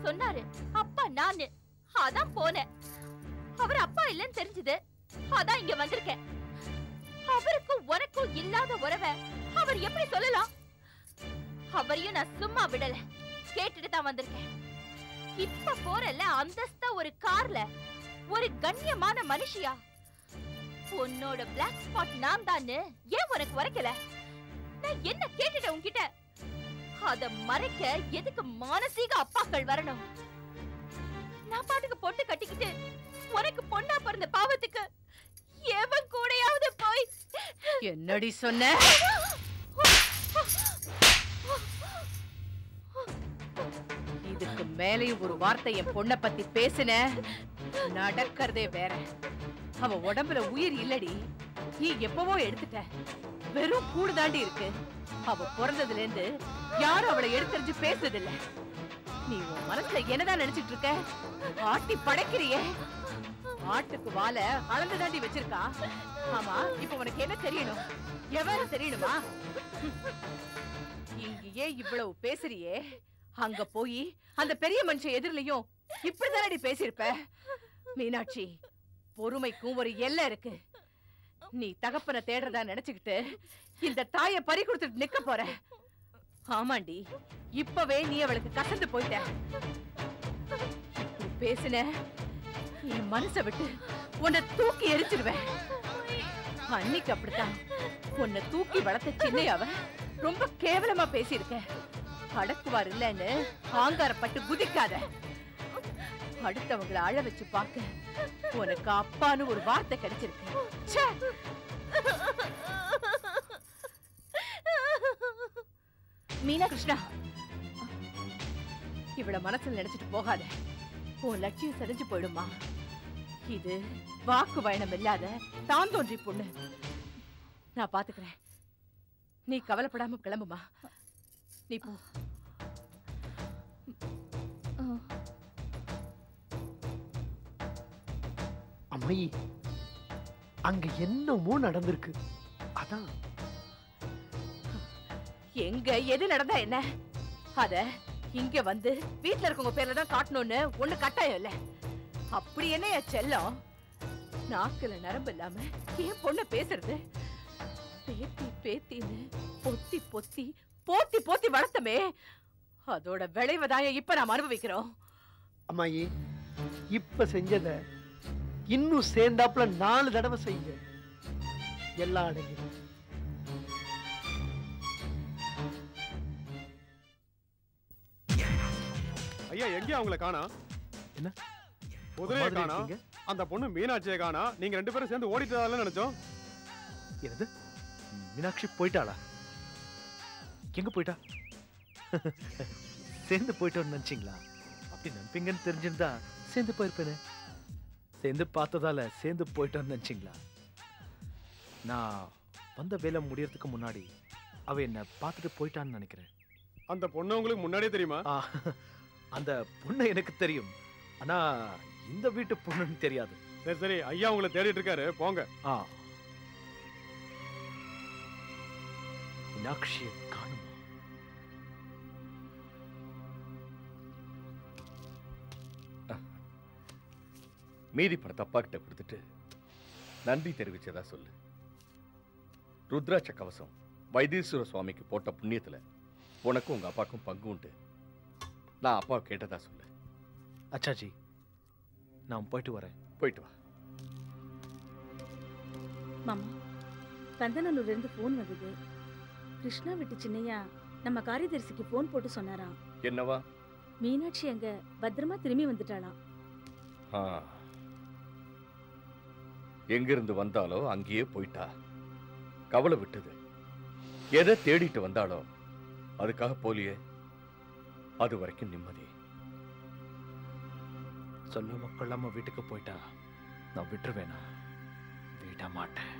சொன்னாரு அப்பா நானு அதான் போனேன் அவர் அப்பா இல்லைன்னு தெரிஞ்சது அதான் இங்க வந்திருக்கேன் அவருக்கும் உனக்கும் இல்லாத உறவை அவர் எப்படி சொல்லலாம் அவரையும் நான் சும்மா விடல கேட்டுட்டு தான் வந்திருக்கேன் இப்ப போறல அந்தஸ்தா ஒரு கார்ல ஒரு கண்ணியமான மனுஷியா உன்னோட பிளாக் ஸ்பாட் நான் தான்னு ஏன் உனக்கு உரைக்கல நான் என்ன கேட்டுட்டேன் உன்கிட்ட அத மறைக்க எதுக்கு மானசீக அப்பாக்கள் வரணும் நான் பாட்டுக்கு பொட்டு கட்டிக்கிட்டு உனக்கு பொண்ணா பிறந்த பாவத்துக்கு எவன் கூடயாவது போய் என்னடி சொன்ன இதுக்கு மேலேயும் ஒரு வார்த்தை என் பொண்ண பத்தி பேசுன நடக்கிறதே வேற அவ உடம்புல உயிர் இல்லடி நீ எப்பவோ எடுத்துட்ட வெறும் கூடு தாண்டி இருக்கு அவ பிறந்ததுல இருந்து யாரும் அவளை எடுத்தறிஞ்சு பேசுறதில்ல நீ உன் மனசுல என்னதான் நினைச்சிட்டு இருக்க ஆட்டி படைக்கிறியே ஆட்டுக்கு வாழ அளந்து தாண்டி வச்சிருக்கா ஆமா இப்ப உனக்கு என்ன தெரியணும் எவர தெரியணுமா இங்கேயே இவ்வளவு பேசுறியே அங்க போய் அந்த பெரிய மனுஷன் எதிரிலையும் இப்படிதானடி பேசியிருப்ப மீனாட்சி பொறுமைக்கும் ஒரு எல்லை இருக்கு நீ தகப்பனை தேடுறதா நினைச்சுக்கிட்டு இந்த தாயை பறி கொடுத்துட்டு நிக்க போற ஆமாண்டி இப்பவே நீ அவளுக்கு கசந்து போயிட்ட இப்படி பேசின என் மனசை விட்டு உன்னை தூக்கி எரிச்சிருவேன் அன்னைக்கு அப்படித்தான் உன்னை தூக்கி வளர்த்த சின்னையாவ ரொம்ப கேவலமா பேசியிருக்க அடக்குவார் இல்லைன்னு ஆங்காரப்பட்டு குதிக்காத அடுத்தவங்களை அழ வச்சு பார்க்க உனக்கு அப்பான்னு ஒரு வார்த்தை கிடைச்சிருக்கு ச்சே! மீனா கிருஷ்ணா இவள மனசுல நினைச்சிட்டு போகாத உன் லட்சியம் செதஞ்சு போயிடுமா இது வாக்கு பயணம் இல்லாத தான் தோன்றி பொண்ணு நான் பாத்துக்கிறேன் நீ கவலைப்படாம கிளம்புமா நீ போ அம்மாயி அங்க என்னமோ நடந்திருக்கு அதான் எங்க எது நடந்தா என்ன அத இங்க வந்து வீட்ல இருக்கவங்க பேர்ல தான் காட்டணும்னு ஒண்ணு கட்டாயம் இல்ல அப்படி என்ன என் செல்லம் நாக்குல நரம்பு இல்லாம என் பொண்ண பேசுறது பேத்தி பேத்தின்னு பொத்தி பொத்தி போத்தி போத்தி வளர்த்தமே அதோட விளைவுதான் இப்ப நாம் அனுபவிக்கிறோம் அம்மாயி இப்ப செஞ்சத இன்னும் சேர்ந்தாப்புல நாலு தடவை செய்யுங்க எல்லாம் அடங்கிடும் ஐயா எங்கேயா அவங்கள காணா என்ன? குதிரையை மாதிரி காணா இருக்கீங்க? அந்த பொண்ணு மீனாட்சியை காணா நீங்க ரெண்டு பேரும் சேர்ந்து ஓடிட்டதால நினைச்சோம் என்னது மீனாட்சி போயிட்டாளா எங்க போயிட்டா சேர்ந்து போயிட்டோம்னு நினைச்சீங்களா அப்படி நினைப்பீங்கன்னு தெரிஞ்சிருந்தா சேர்ந்து போயிருப்பேனே சேர்ந்து பார்த்ததால சேர்ந்து போயிட்டோம்னு நினைச்சீங்களா நான் வந்த வேலை முடியறதுக்கு முன்னாடி அவ என்ன பார்த்துட்டு போயிட்டான்னு நினைக்கிறேன் அந்த பொண்ணு உங்களுக்கு முன்னாடியே தெரியுமா ஆ, அந்த பொண்ணு எனக்கு தெரியும் ஆனா இந்த வீட்டு பொண்ணுன்னு தெரியாது சரி சரி ஐயா உங்களை தேடிட்டு இருக்காரு போங்க ஆ மீனாட்சியை காணுமா மீதி பணத்தை அப்பா கிட்ட கொடுத்துட்டு நன்றி தெரிவிச்சதா சொல்லு ருத்ராட்ச கவசம் வைத்தீஸ்வர சுவாமிக்கு போட்ட புண்ணியத்துல உனக்கும் உங்க அப்பாவுக்கும் பங்கு உண்டு நான் அப்பாவை கேட்டதா சொல்லு அச்சாஜி நான் போயிட்டு வரேன் போயிட்டு வா மாமா கந்தனூர்ல இருந்து ஃபோன் வந்தது கிருஷ்ணா வீட்டு சின்னையா நம்ம காரியதரிசிக்கு ஃபோன் போட்டு சொன்னாராம் என்னவா மீனாட்சி அங்க பத்திரமா திரும்பி வந்துட்டாளாம் ஆ. எங்கிருந்து வந்தாலோ அங்கேயே போயிட்டா கவலை விட்டது எதை தேடிட்டு வந்தாலோ அதுக்காக போலியே அது வரைக்கும் நிம்மதி சொல்லாம கொள்ளாம வீட்டுக்கு போயிட்டா நான் விட்டுருவேனா விட மாட்டேன்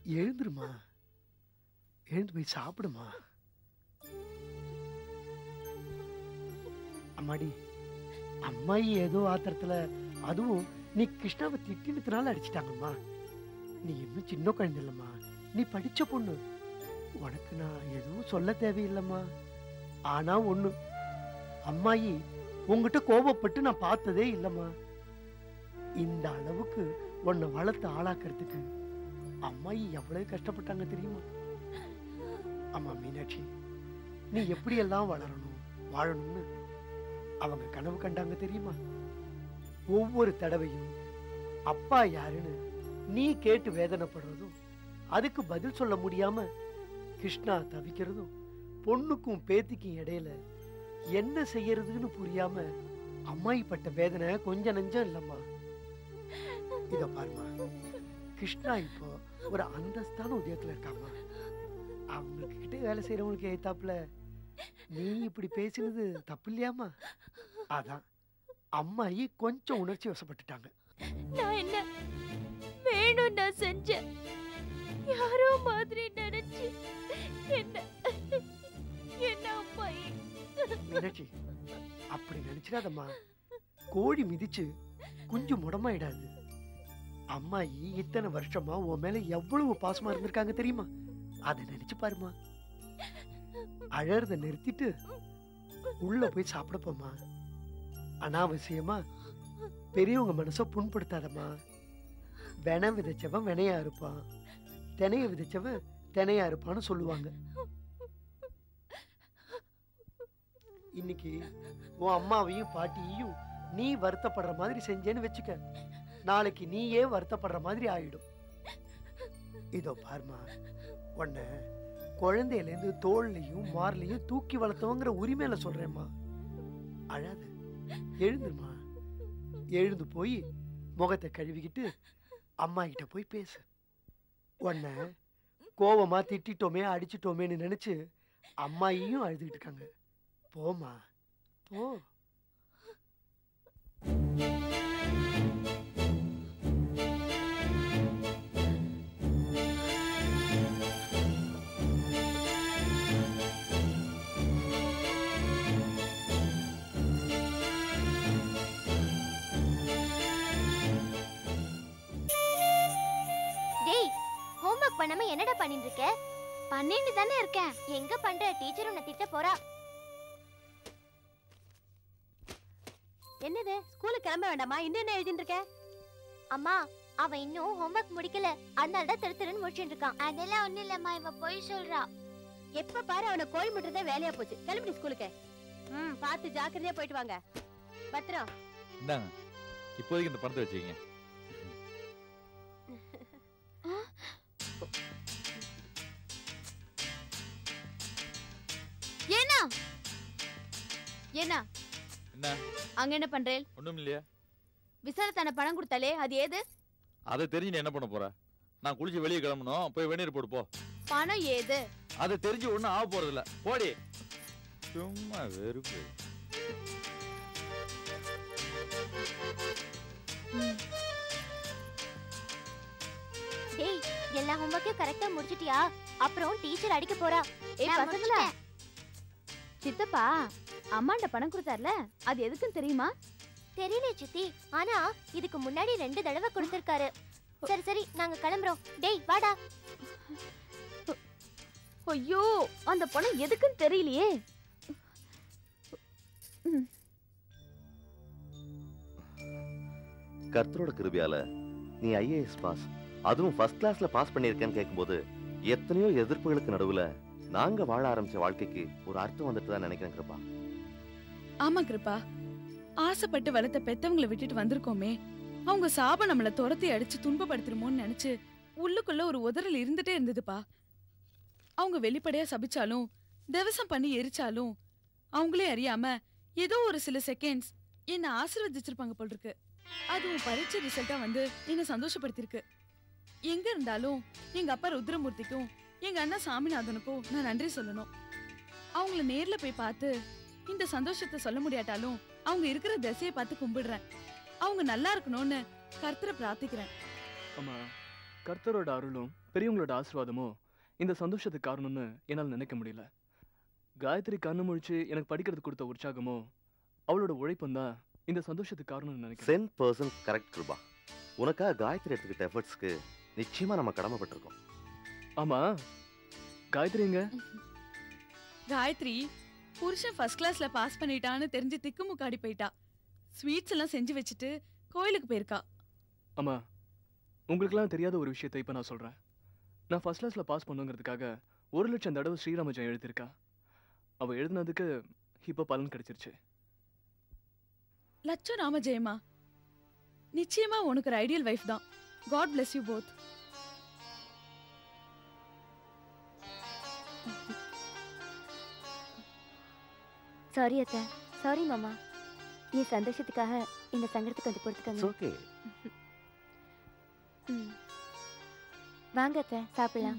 எழுந்துருமா எழுந்து போய் சாப்பிடுமா அம்மாடி அம்மாயி ஏதோ ஆத்திரத்துல அதுவும் நீ கிருஷ்ணாவை திட்டினதுனால அடிச்சிட்டாங்கம்மா நீ இன்னும் சின்ன குழந்தை இல்லம்மா நீ படிச்ச பொண்ணு உனக்கு நான் எதுவும் சொல்ல தேவையில்லைம்மா ஆனா ஒண்ணு அம்மாயி உங்ககிட்ட கோபப்பட்டு நான் பார்த்ததே இல்லம்மா இந்த அளவுக்கு உன்னை வளர்த்து ஆளாக்குறதுக்கு அம்மாயி எவ்வளவு கஷ்டப்பட்டாங்க தெரியுமா அம்மா மீனாட்சி நீ எப்படி எல்லாம் வளரணும் வாழணும்னு அவங்க கனவு கண்டாங்க தெரியுமா ஒவ்வொரு தடவையும் அப்பா யாருன்னு நீ கேட்டு வேதனைப்படுறதும் அதுக்கு பதில் சொல்ல முடியாம கிருஷ்ணா தவிக்கிறதும் பொண்ணுக்கும் பேத்திக்கும் இடையில என்ன செய்யறதுன்னு புரியாம அம்மாயி பட்ட வேதனை கொஞ்சம் நஞ்சம் இல்லம்மா இத பாருமா கிருஷ்ணா இப்போ ஒரு அந்தஸ்தான உதயத்துல இருக்காமா அவங்களுக்கு கிட்ட வேலை செய்யறவங்களுக்கு ஏத்தாப்புல நீ இப்படி பேசினது தப்பு இல்லையாமா அதான் அம்மாயி கொஞ்சம் உணர்ச்சி வசப்பட்டுட்டாங்க நான் என்ன வேணும் நான் செஞ்சேன் யாரோ மாதிரி நினைச்சு என்ன என்ன அம்மாயி மீனாட்சி அப்படி நினைச்சிடாதம்மா கோழி மிதிச்சு குஞ்சு முடமாயிடாது அம்மாயி இத்தனை வருஷமா உன் மேல எவ்வளவு பாசமா இருந்திருக்காங்க தெரியுமா அதை நினைச்சு பாருமா அழறத நிறுத்திட்டு உள்ள போய் சாப்பிட போம்மா அனாவசியமா பெரியவங்க மனச புண்படுத்தாதம்மா வென விதைச்சவன் வினையா இருப்பான் தினைய விதைச்சவன் தினையா இருப்பான்னு சொல்லுவாங்க இன்னைக்கு உன் அம்மாவையும் பாட்டியையும் நீ வருத்தப்படுற மாதிரி செஞ்சேன்னு வச்சுக்க நாளைக்கு நீயே வருத்தப்படுற மாதிரி ஆயிடும் இதோ பாருமா உன்னை குழந்தையிலேருந்து தோல்லையும் மார்லையும் தூக்கி வளர்த்தவங்கிற உரிமையில சொல்றேம்மா அழாத எழுந்துமா எழுந்து போய் முகத்தை கழுவிக்கிட்டு அம்மா கிட்ட போய் பேசு உன்னை கோவமா திட்டிட்டோமே அடிச்சிட்டோமேன்னு நினைச்சு அம்மாயியும் அழுதுகிட்டு இருக்காங்க போமா போ டேய் ஹோம்வொர்க் பண்ணாம என்னடா பண்ணிட்டு இருக்க பண்ணிட்டு தானே இருக்கேன் எங்க பண்ற டீச்சர் உன்னை திட்ட போறா என்னது ஸ்கூலுக்கு கிளம்ப வேண்டாமா இன்னும் என்ன எழுதிட்டு இருக்க அம்மா அவன் இன்னும் ஹோம்வொர்க் முடிக்கல அதனால தான் திரு திருன்னு முடிச்சிட்டு இருக்கான் அதெல்லாம் ஒண்ணும் இல்லம்மா இவ போய் சொல்றா எப்ப பாரு அவனை கோழி முட்டுறதே வேலையா போச்சு கிளம்பி ஸ்கூலுக்கு ம் பார்த்து ஜாக்கிரதையா போயிட்டு வாங்க பத்திரம் இந்தாங்க இப்போதைக்கு இந்த பணத்தை வச்சுக்கங்க ஏன்னா ஏன்னா என்ன அங்க என்ன பண்றேன் ஒண்ணும் இல்லையா விசால தானே பணம் கொடுத்தாலே அது ஏது அதை தெரிஞ்சு நீ என்ன பண்ண போற நான் குளிச்சு வெளியே கிளம்பணும் போய் வெந்நீர் போட்டு போ பணம் ஏது அதை தெரிஞ்சு ஒண்ணும் ஆக போறது இல்ல போடி சும்மா வெறுப்பு டேய் எல்லா ஹோம்வொர்க்கையும் கரெக்டா முடிச்சிட்டியா அப்புறம் டீச்சர் அடிக்க போறா ஏய் நான் பசங்களா சித்தப்பா அம்மாண்ட பணம் கொடுத்தார்ல அது எதுக்குன்னு தெரியுமா தெரியல சித்தி ஆனா இதுக்கு முன்னாடி ரெண்டு தடவை கொடுத்திருக்காரு சரி சரி நாங்க கிளம்புறோம் டேய் வாடா ஐயோ அந்த பணம் எதுக்குன்னு தெரியலையே கர்த்தரோட கிருபையால நீ ஐஏஎஸ் பாஸ் அதுவும் ஃபர்ஸ்ட் கிளாஸ்ல பாஸ் பண்ணியிருக்கேன்னு கேட்கும்போது எத்தனையோ எதிர்ப்புகளுக்கு நடுவுல நாங்க வாழ ஆரம்பிச்ச வாழ்க்கைக்கு ஒரு அர்த்தம் வந்துட்டு தான் நினைக்கிறேன் கிருபா ஆமா கிருப்பா ஆசைப்பட்டு வளர்த்த பெத்தவங்களை விட்டுட்டு வந்திருக்கோமே அவங்க சாபம் நம்மள துரத்தி அடிச்சு துன்பப்படுத்திருமோன்னு நினைச்சு உள்ளுக்குள்ள ஒரு உதறல் இருந்துட்டே இருந்ததுப்பா அவங்க வெளிப்படையா சபிச்சாலும் திவசம் பண்ணி எரிச்சாலும் அவங்களே அறியாம ஏதோ ஒரு சில செகண்ட்ஸ் என்ன ஆசீர்வதிச்சிருப்பாங்க போல் இருக்கு அதுவும் பரீட்சை ரிசல்ட்டா வந்து என்ன சந்தோஷப்படுத்திருக்கு எங்க இருந்தாலும் எங்க அப்பா ருத்ரமூர்த்திக்கும் எங்க அண்ணா சாமிநாதனுக்கும் நான் நன்றி சொல்லணும் அவங்கள நேர்ல போய் பார்த்து இந்த சந்தோஷத்தை சொல்ல முடியாட்டாலும் அவங்க இருக்கிற திசையை பார்த்து கும்பிடுறேன் அவங்க நல்லா இருக்கணும்னு கர்த்தரை பிரார்த்திக்கிறேன் அம்மா கர்த்தரோட அருளும் பெரியவங்களோட ஆசீர்வாதமும் இந்த சந்தோஷத்துக்கு காரணம்னு என்னால் நினைக்க முடியல காயத்ரி கண்ணு முழிச்சு எனக்கு படிக்கிறது கொடுத்த உற்சாகமும் அவளோட உழைப்பும் தான் இந்த சந்தோஷத்துக்கு காரணம்னு நினைக்கிறேன் சென் பர்சன் கரெக்ட் கிருபா உனக்காக காயத்ரி எடுத்துக்கிட்ட எஃபர்ட்ஸ்க்கு நிச்சயமா நம்ம கடமைப்பட்டிருக்கோம் ஆமா காயத்ரிங்க காயத்ரி புருஷன் ஃபர்ஸ்ட் கிளாஸ்ல பாஸ் பண்ணிட்டான்னு தெரிஞ்சு திக்குமுக்காடி போயிட்டா ஸ்வீட்ஸ் எல்லாம் செஞ்சு வச்சுட்டு கோயிலுக்கு போயிருக்கா ஆமா உங்களுக்கெல்லாம் தெரியாத ஒரு விஷயத்தை இப்போ நான் சொல்றேன் நான் ஃபர்ஸ்ட் கிளாஸ்ல பாஸ் பண்ணுங்கிறதுக்காக ஒரு லட்சம் தடவை ஸ்ரீராம ஜெயம் எழுதியிருக்கா அவ எழுதினதுக்கு இப்போ பலன் கிடைச்சிருச்சு லட்சம் ராம ஜெயமா நிச்சயமா உனக்கு ஒரு ஐடியல் வைஃப் தான் God bless you both sorry அத்தை சாரி மாமா என் சந்தோஷத்துக்காக இந்த சங்கடத்தை கொஞ்சம் பொறுத்துக்கங்க ஓகே ம். வாங்க அத்தை சாப்பிடலாம்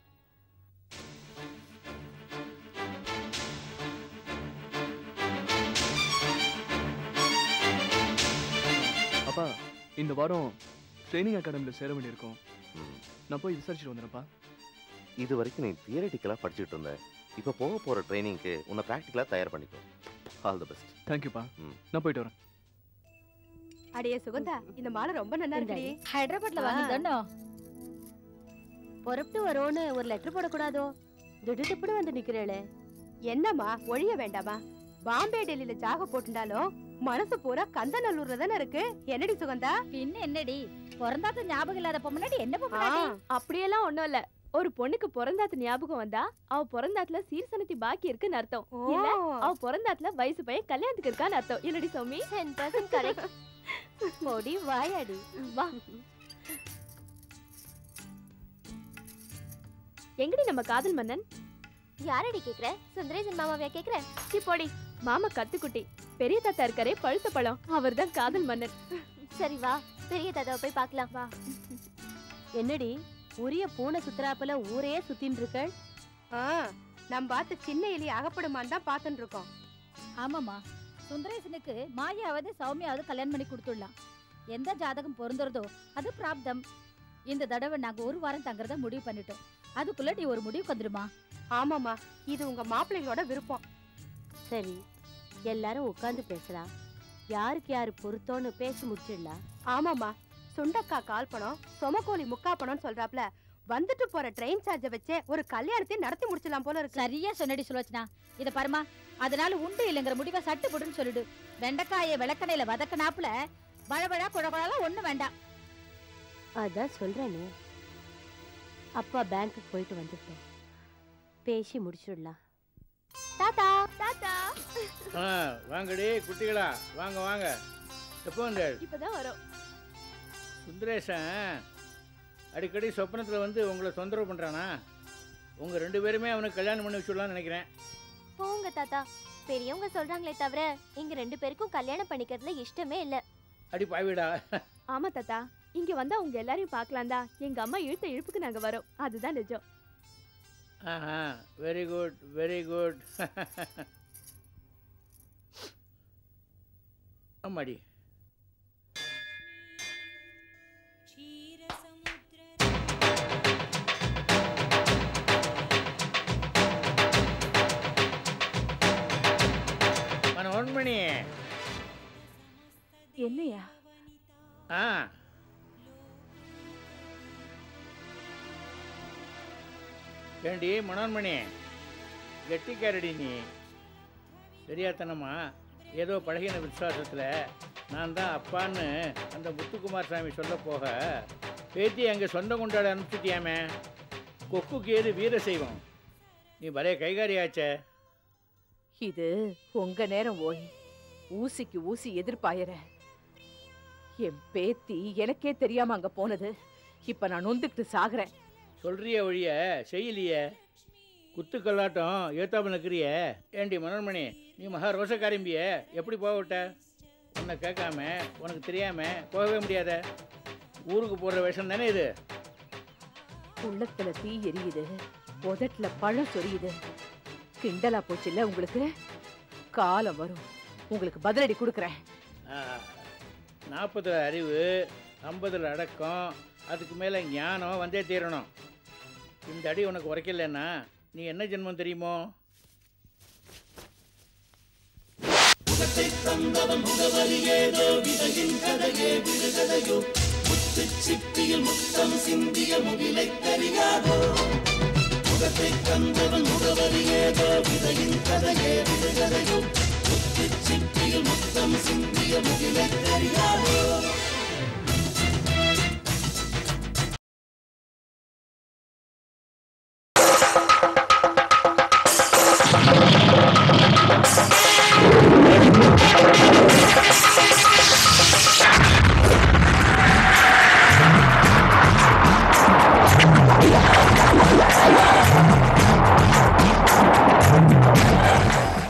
அப்பா இந்த வாரம் ட்ரைனிங் அகாடமியில் சேர வேண்டியிருக்கோம் நான் போய் விசாரிச்சுட்டு வந்துடுறேன்ப்பா இது வரைக்கும் நீ தியரட்டிக்கலாக படிச்சுட்டு இருந்த இப்போ போக போகிற ட்ரைனிங்க்கு உன்னை ப்ராக்டிக்கலாக தயார் பண்ணிக்கோ ஆல் தி பெஸ்ட் தேங்க்யூப்பா ம் நான் போயிட்டு வரேன் அடியே சுகந்தா இந்த மாலை ரொம்ப நல்லா இருக்குடி ஹைதராபாத்ல ஆ. வாங்கிதானோ புறப்பட்டு வரோன்னு ஒரு லெட்டர் போடக்கூடாதோ திடுதிப்புன்னு வந்து நிக்கிறேளே என்னம்மா ஒழிய வேண்டாமா பாம்பே டெல்லியில ஜாக போட்டுண்டாலும் மனசு பூரா கந்தநல்லூர்ல தானே இருக்கு என்னடி சுகந்தா பின்ன என்னடி பிறந்தாத்த ஞாபகம் இல்லாத பொம்மனாடி என்ன பொம்மனாடி அப்படியெல்லாம் ஒண்ணும் இல்ல ஒரு பொண்ணுக்கு பிறந்தாத்து ஞாபகம் வந்தா அவ பிறந்தாத்துல சீர்சனத்தி பாக்கி இருக்குன்னு அர்த்தம் இல்ல அவ பிறந்தாத்துல வயசு பையன் கல்யாணத்துக்கு இருக்கான்னு அர்த்தம் இல்லடி சௌமி கரெக்ட் போடி வாயாடி வா எங்கடி நம்ம காதல் மன்னன் யாரடி கேக்குற சுந்தரேசன் மாமாவையா கேக்குற சி போடி மாமா கத்துக்குட்டி பெரிய தாத்தா இருக்காரே பழுத்த பழம் அவர்தான் காதல் மன்னன் சரி வா பெரிய தாத்தாவை போய் பார்க்கலாம் வா என்னடி உரிய பூனை சுத்துறாப்புல ஊரே சுத்தின்னு இருக்கள் நம்ம பார்த்து சின்ன எலி அகப்படுமான்னு தான் பார்த்துட்டு இருக்கோம் ஆமாமா சுந்தரேசனுக்கு மாயாவது சௌமியாவது கல்யாணம் பண்ணி கொடுத்துடலாம் எந்த ஜாதகம் பொருந்துறதோ அது பிராப்தம் இந்த தடவை நாங்க ஒரு வாரம் தங்குறத முடிவு பண்ணிட்டோம் அதுக்குள்ள நீ ஒரு முடிவுக்கு வந்துருமா ஆமாமா இது உங்க மாப்பிள்ளைகளோட விருப்பம் சரி எல்லாரும் உட்கார்ந்து பேசலாம் யாருக்கு யாரு பொருத்தோன்னு பேசி முடிச்சிடலாம் ஆமாமா சுண்டக்கா கால் பணம் சொமக்கோழி முக்கா பணம் சொல்றாப்ல வந்துட்டு போற ட்ரெயின் சார்ஜ வச்சே ஒரு கல்யாணத்தை நடத்தி முடிச்சிடலாம் போல இருக்கு சரியா சொன்னடி சுலோச்சனா இத பாருமா அதனால உண்டு இல்லைங்கிற முடிவை சட்டு போடுன்னு சொல்லிடு வெண்டைக்காய விளக்கணையில வதக்கனாப்புல வழவழா குழகுழலாம் ஒண்ணு வேண்டாம் அதான் சொல்றேனே அப்பா பேங்க்குக்கு போயிட்டு வந்துட்டோம் பேசி முடிச்சிடலாம் தாத்தா தாத்தா ஆ வாங்கடி குட்டிகளா வாங்க வாங்க எப்போ வந்தாள் இப்பதான் வரோம் சுந்தரேசன் அடிக்கடி சொப்னத்தில் வந்து உங்களை தொந்தரவு பண்ணுறானா உங்கள் ரெண்டு பேருமே அவனுக்கு கல்யாணம் பண்ணி வச்சுடலாம்னு நினைக்கிறேன் போங்க தாத்தா பெரியவங்க சொல்றாங்களே தவிர எங்க ரெண்டு பேருக்கும் கல்யாணம் பண்ணிக்கிறதுல இஷ்டமே இல்ல அடி பாவிடா ஆமா தாத்தா இங்க வந்தா உங்க எல்லாரையும் பார்க்கலாம் தான் எங்க அம்மா இழுத்த இழுப்புக்கு நாங்க வரோம் அதுதான் நிஜம் ஆஹா வெரி குட் வெரி குட் ஆமாடி மன ஒன்மணி என்னையா ஆ ஏண்டி மனோன்மணி கெட்டிக்காரடி நீ தெரியாதனமா ஏதோ பழகின விசுவாசத்தில் நான் தான் அப்பான்னு அந்த முத்துக்குமார் சாமி சொல்ல போக பேத்தி அங்கே சொந்தம் கொண்டாட அனுப்பிச்சிட்டியாமே கொக்குக்கு ஏது வீர செய்வோம் நீ பலே கைகாரியாச்சே இது உங்க நேரம் ஓய் ஊசிக்கு ஊசி எதிர்பாயற என் பேத்தி எனக்கே தெரியாம அங்க போனது இப்ப நான் நொந்துக்கிட்டு சாகுறேன் சொல்றிய ஒழிய செய்யலையே குத்து கல்லாட்டம் ஏத்தாமல் நிற்கிறிய ஏண்டி மனோன்மணி நீ மகா ரோசக்காரம்பிய எப்படி போக விட்ட உன்னை கேட்காம உனக்கு தெரியாம போகவே முடியாத ஊருக்கு போடுற விஷம் தானே இது உள்ளத்துல தீ எரியுது உதட்டுல பழம் சொரியுது கிண்டலா போச்சுல்ல உங்களுக்கு காலம் வரும் உங்களுக்கு பதிலடி கொடுக்குறேன் நாற்பதுல அறிவு ஐம்பதுல அடக்கம் அதுக்கு மேலே ஞானம் வந்தே தீரணும் இந்த அடி உனக்கு உரைக்கலன்னா நீ என்ன ஜென்மம் தெரியுமோ முத்தம் சிந்திய முகிலை தெரியாதோ